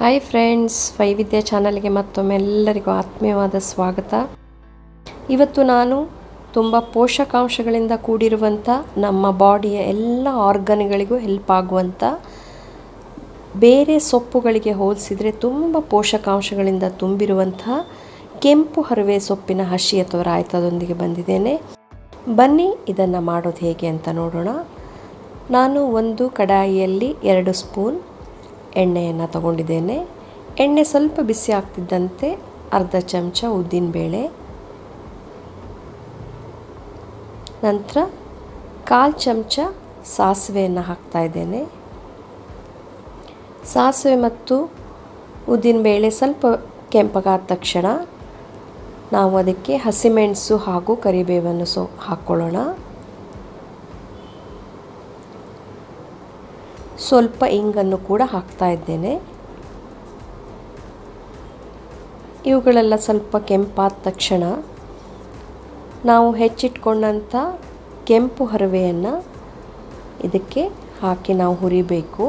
hi friends ವೈವಿಧ್ಯ ಚಾನಲ್ಗೆ ಮತ್ತೊಮ್ಮೆ ಎಲ್ಲರಿಗೂ ಆತ್ಮೀಯವಾದ ಸ್ವಾಗತ ಇವತ್ತು ನಾನು ತುಂಬ ಪೋಷಕಾಂಶಗಳಿಂದ ಕೂಡಿರುವಂಥ ನಮ್ಮ ಬಾಡಿಯ ಎಲ್ಲ ಆರ್ಗನ್ಗಳಿಗೂ ಹೆಲ್ಪ್ ಆಗುವಂಥ ಬೇರೆ ಸೊಪ್ಪುಗಳಿಗೆ ಹೋಲಿಸಿದರೆ ತುಂಬ ಪೋಷಕಾಂಶಗಳಿಂದ ತುಂಬಿರುವಂತಹ ಕೆಂಪು ಹರವೆ ಸೊಪ್ಪಿನ ಹಸಿ ಅಥವಾ ರಾಯ್ತದೊಂದಿಗೆ ಬಂದಿದ್ದೇನೆ ಬನ್ನಿ ಇದನ್ನು ಮಾಡೋದು ಹೇಗೆ ಅಂತ ನೋಡೋಣ ನಾನು ಒಂದು ಕಡಾಯಿಯಲ್ಲಿ ಎರಡು ಸ್ಪೂನ್ ಎಣ್ಣೆಯನ್ನು ತಗೊಂಡಿದ್ದೇನೆ ಎಣ್ಣೆ ಸ್ವಲ್ಪ ಬಿಸಿ ಆಗ್ತಿದ್ದಂತೆ ಅರ್ಧ ಚಮಚ ಉದ್ದಿನಬೇಳೆ ನಂತರ ಕಾಲು ಚಮಚ ಸಾಸಿವೆಯನ್ನು ಹಾಕ್ತಾ ಇದ್ದೇನೆ ಸಾಸಿವೆ ಮತ್ತು ಉದ್ದಿನಬೇಳೆ ಸ್ವಲ್ಪ ಕೆಂಪಗಾದ ತಕ್ಷಣ ನಾವು ಅದಕ್ಕೆ ಹಸಿಮೆಣಸು ಹಾಗೂ ಕರಿಬೇವನ್ನು ಸೊ ಹಾಕ್ಕೊಳ್ಳೋಣ ಸ್ವಲ್ಪ ಇಂಗನ್ನು ಕೂಡ ಹಾಕ್ತಾ ಇದ್ದೇನೆ ಇವುಗಳೆಲ್ಲ ಸ್ವಲ್ಪ ಕೆಂಪಾದ ತಕ್ಷಣ ನಾವು ಹೆಚ್ಚಿಟ್ಕೊಂಡಂಥ ಕೆಂಪು ಹರವೆಯನ್ನು ಇದಕ್ಕೆ ಹಾಕಿ ನಾವು ಹುರಿಬೇಕು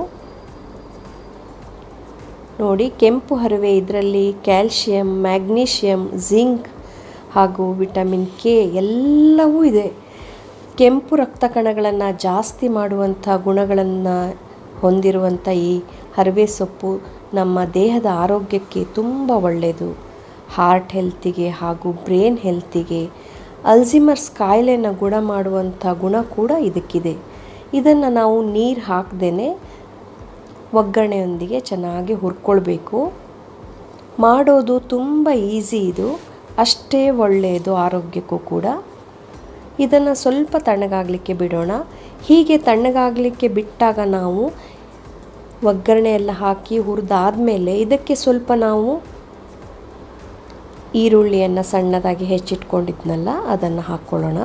ನೋಡಿ ಕೆಂಪು ಹರವೆ ಇದರಲ್ಲಿ ಕ್ಯಾಲ್ಶಿಯಂ ಮ್ಯಾಗ್ನೀಷಿಯಂ ಜಿಂಕ್ ಹಾಗೂ ವಿಟಮಿನ್ ಕೆ ಎಲ್ಲವೂ ಇದೆ ಕೆಂಪು ರಕ್ತ ಕಣಗಳನ್ನು ಜಾಸ್ತಿ ಮಾಡುವಂಥ ಗುಣಗಳನ್ನು ಹೊಂದಿರುವಂಥ ಈ ಹರವೆ ಸೊಪ್ಪು ನಮ್ಮ ದೇಹದ ಆರೋಗ್ಯಕ್ಕೆ ತುಂಬ ಒಳ್ಳೆಯದು ಹಾರ್ಟ್ ಹೆಲ್ತಿಗೆ ಹಾಗೂ ಬ್ರೇನ್ ಹೆಲ್ತಿಗೆ ಅಲ್ಝಿಮರ್ಸ್ ಕಾಯಿಲೆನ ಗುಣ ಮಾಡುವಂಥ ಗುಣ ಕೂಡ ಇದಕ್ಕಿದೆ ಇದನ್ನು ನಾವು ನೀರು ಹಾಕ್ದೇ ಒಗ್ಗರಣೆಯೊಂದಿಗೆ ಚೆನ್ನಾಗಿ ಹುರ್ಕೊಳ್ಬೇಕು ಮಾಡೋದು ತುಂಬ ಈಸಿ ಇದು ಅಷ್ಟೇ ಒಳ್ಳೆಯದು ಆರೋಗ್ಯಕ್ಕೂ ಕೂಡ ಇದನ್ನು ಸ್ವಲ್ಪ ತಣ್ಣಗಾಗಲಿಕ್ಕೆ ಬಿಡೋಣ ಹೀಗೆ ತಣ್ಣಗಾಗಲಿಕ್ಕೆ ಬಿಟ್ಟಾಗ ನಾವು ಒಗ್ಗರಣೆ ಎಲ್ಲ ಹಾಕಿ ಹುರಿದಾದ್ಮೇಲೆ ಇದಕ್ಕೆ ಸ್ವಲ್ಪ ನಾವು ಈರುಳ್ಳಿಯನ್ನು ಸಣ್ಣದಾಗಿ ಹೆಚ್ಚಿಟ್ಕೊಂಡಿದ್ನಲ್ಲ ಅದನ್ನು ಹಾಕ್ಕೊಳ್ಳೋಣ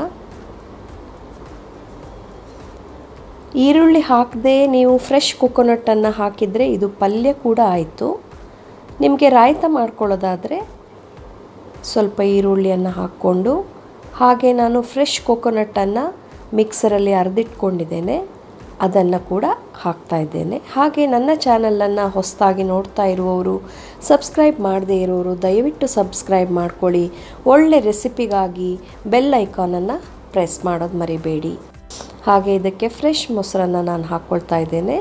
ಈರುಳ್ಳಿ ಹಾಕದೆ ನೀವು ಫ್ರೆಶ್ ಕೊಕೊನಟ್ಟನ್ನು ಹಾಕಿದರೆ ಇದು ಪಲ್ಯ ಕೂಡ ಆಯಿತು ನಿಮಗೆ ರಾಯ್ತ ಮಾಡ್ಕೊಳ್ಳೋದಾದರೆ ಸ್ವಲ್ಪ ಈರುಳ್ಳಿಯನ್ನು ಹಾಕ್ಕೊಂಡು ಹಾಗೆ ನಾನು ಫ್ರೆಶ್ ಕೊಕೊನಟ್ಟನ್ನು ಮಿಕ್ಸರಲ್ಲಿ ಅರ್ದಿಟ್ಕೊಂಡಿದ್ದೇನೆ ಅದನ್ನು ಕೂಡ ಹಾಕ್ತಾ ಇದ್ದೇನೆ ಹಾಗೆ ನನ್ನ ಚಾನಲನ್ನು ಹೊಸದಾಗಿ ನೋಡ್ತಾ ಇರುವವರು ಸಬ್ಸ್ಕ್ರೈಬ್ ಮಾಡದೇ ಇರೋರು ದಯವಿಟ್ಟು ಸಬ್ಸ್ಕ್ರೈಬ್ ಮಾಡ್ಕೊಳ್ಳಿ ಒಳ್ಳೆ ರೆಸಿಪಿಗಾಗಿ ಬೆಲ್ ಐಕಾನನ್ನು ಪ್ರೆಸ್ ಮಾಡೋದು ಮರಿಬೇಡಿ ಹಾಗೆ ಇದಕ್ಕೆ ಫ್ರೆಶ್ ಮೊಸರನ್ನು ನಾನು ಹಾಕ್ಕೊಳ್ತಾ ಇದ್ದೇನೆ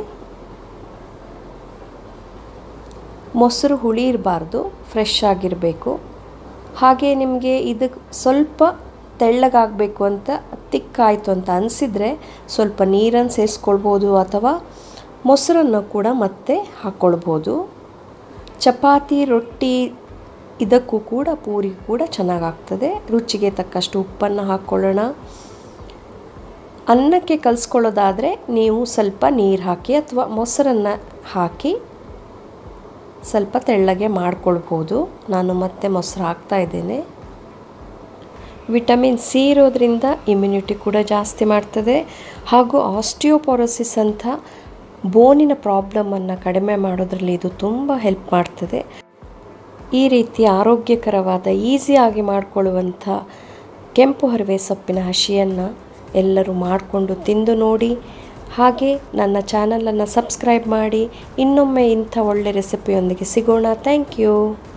ಮೊಸರು ಹುಳಿ ಇರಬಾರ್ದು ಫ್ರೆಶ್ ಆಗಿರಬೇಕು ಹಾಗೆ ನಿಮಗೆ ಇದಕ್ಕೆ ಸ್ವಲ್ಪ ತೆಳ್ಳಗಾಗಬೇಕು ಅಂತ ತಿಕ್ಕಾಯಿತು ಅಂತ ಅನಿಸಿದರೆ ಸ್ವಲ್ಪ ನೀರನ್ನು ಸೇರಿಸ್ಕೊಳ್ಬೋದು ಅಥವಾ ಮೊಸರನ್ನು ಕೂಡ ಮತ್ತೆ ಹಾಕ್ಕೊಳ್ಬೋದು ಚಪಾತಿ ರೊಟ್ಟಿ ಇದಕ್ಕೂ ಕೂಡ ಪೂರಿ ಕೂಡ ಚೆನ್ನಾಗಾಗ್ತದೆ ರುಚಿಗೆ ತಕ್ಕಷ್ಟು ಉಪ್ಪನ್ನು ಹಾಕ್ಕೊಳ್ಳೋಣ ಅನ್ನಕ್ಕೆ ಕಲಿಸ್ಕೊಳ್ಳೋದಾದರೆ ನೀವು ಸ್ವಲ್ಪ ನೀರು ಹಾಕಿ ಅಥವಾ ಮೊಸರನ್ನು ಹಾಕಿ ಸ್ವಲ್ಪ ತೆಳ್ಳಗೆ ಮಾಡ್ಕೊಳ್ಬೋದು ನಾನು ಮತ್ತೆ ಮೊಸರು ಹಾಕ್ತಾ ಇದ್ದೇನೆ ವಿಟಮಿನ್ ಸಿ ಇರೋದ್ರಿಂದ ಇಮ್ಯುನಿಟಿ ಕೂಡ ಜಾಸ್ತಿ ಮಾಡ್ತದೆ ಹಾಗೂ ಆಸ್ಟಿಯೋಪೊರೋಸಿಸ್ ಅಂತ ಬೋನಿನ ಪ್ರಾಬ್ಲಮನ್ನು ಕಡಿಮೆ ಮಾಡೋದ್ರಲ್ಲಿ ಇದು ತುಂಬ ಹೆಲ್ಪ್ ಮಾಡ್ತದೆ ಈ ರೀತಿ ಆರೋಗ್ಯಕರವಾದ ಈಸಿಯಾಗಿ ಮಾಡಿಕೊಳ್ಳುವಂಥ ಕೆಂಪು ಹರವೆ ಸೊಪ್ಪಿನ ಹಸಿಯನ್ನು ಎಲ್ಲರೂ ಮಾಡಿಕೊಂಡು ತಿಂದು ನೋಡಿ ಹಾಗೆ ನನ್ನ ಚಾನಲನ್ನು ಸಬ್ಸ್ಕ್ರೈಬ್ ಮಾಡಿ ಇನ್ನೊಮ್ಮೆ ಇಂಥ ಒಳ್ಳೆ ರೆಸಿಪಿಯೊಂದಿಗೆ ಸಿಗೋಣ ಥ್ಯಾಂಕ್ ಯು